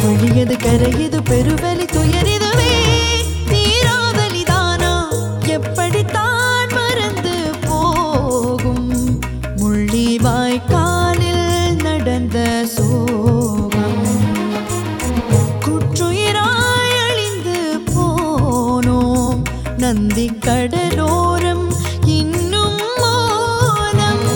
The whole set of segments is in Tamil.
விழியது கரையது பெருவலி துயரிதுவே தீராவலிதானா எப்படித்தான் மறந்து போகும் முள்ளி வாய்க்காலில் நடந்த சோகம் குற்றுயிராய் அழிந்து போனோம் நந்தி கடலோரம் இன்னும் மோனம்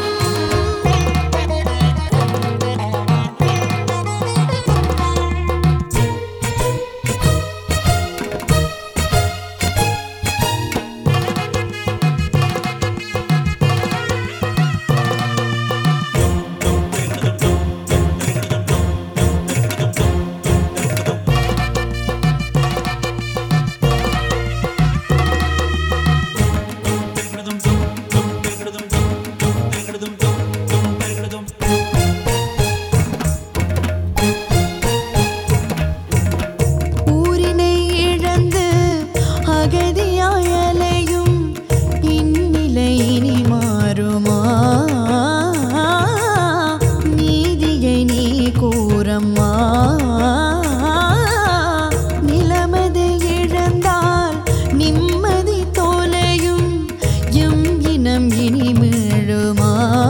ஊரினை இழந்து அகதியாய் அலையும் இந்நிலை இனி மாறுமா நீதியை நீ கூறம்மா நிலமதை இழந்தால் நிம்மதி தோலையும் எம் இனம் இனி மீழுமா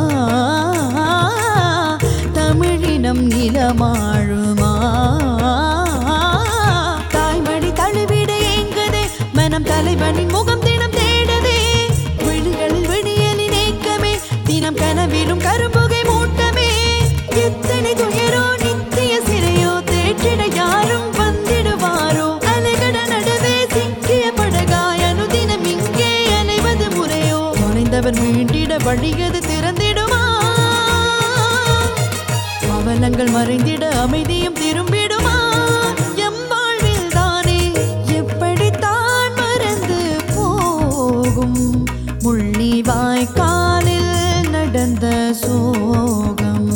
தமிழினம் நிலமாழுமா தாய்மடி தழுவிட ஏங்குதே மனம் தலைவனின் முகம் தினம் தேடுதே விழிகளில் விடியலின் ஏக்கமே தினம் கனவிலும் கரும்புகை மூட்டமே எத்தனை துயரோ நித்திய சிறையோ தேற்றிட யாரும் வந்திடுவாரோ அலைகட நடுவே சிக்கிய படகாய் அனுதினம் இங்கே அலைவது முறையோ தொலைந்தவர் மீண்டிட வழியது திறந்திடுமா அவலங்கள் மறைந்திட அமைதியும் திரும்பிடுமா எம் வாழ்வில் தானே எப்படித்தான் மறந்து போகும் முள்ளி வாய்க்காலில் நடந்த சோகம்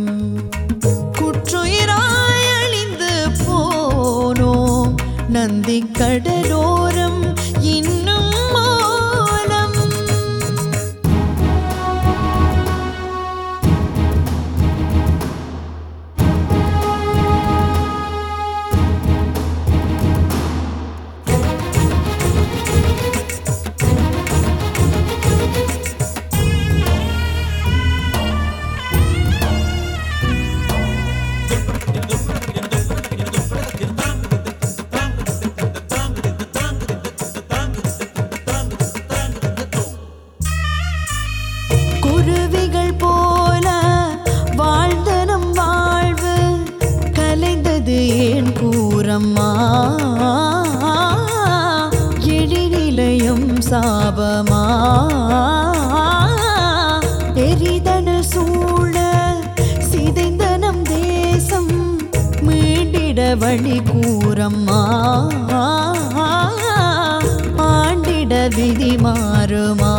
குற்றுயிராய் அழிந்து போனோம் நந்தி கடலோரம் இன்னும் மோனம் குருவிகள் போல வாழ்ந்த நம் வாழ்வு கலைந்தது ஏன் கூறம்மா எழிநிலையும் சாபமா எரிதனல் சூழ சிதைந்த நம் தேசம் மீண்டிட வழி கூறம்மா ஆண்டிட விதி மாறுமா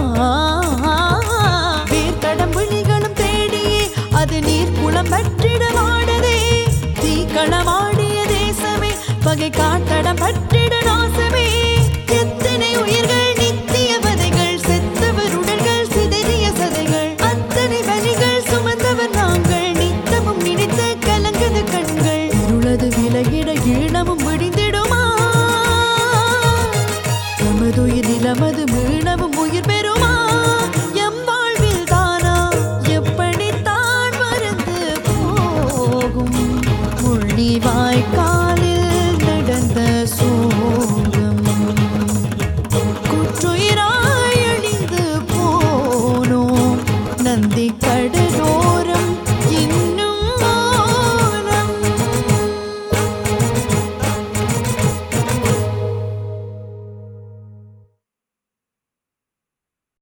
வேர்க்கடம் விழிகளும் தேடியே அது நீர் குளம் பற்றிட வாடதே தீக்களமாடிய தேசமே பகை காட்டடம் பற்றிட நாசமே எத்தனை உயிர்கள் நித்திய வதைகள் செத்தவர் உடல்கள் சிதறிய சதைகள் அத்தனை வலிகள் சுமந்தவர் நாங்கள் நித்தமும் நினைத்த கலங்குது கண்கள் இருளது விலகிட ஈழமும் விடிந்திடுமா நமதுயிர் நிலமது மீளவும் உயிர் பெறுமா எம் வாழ்வில் தானா எப்படித்தான் மறந்து போகும் முள்ளி வாய்க்காலில் நடந்த சோகம் குற்றுயிராய் அழிந்து போனோம் நந்தி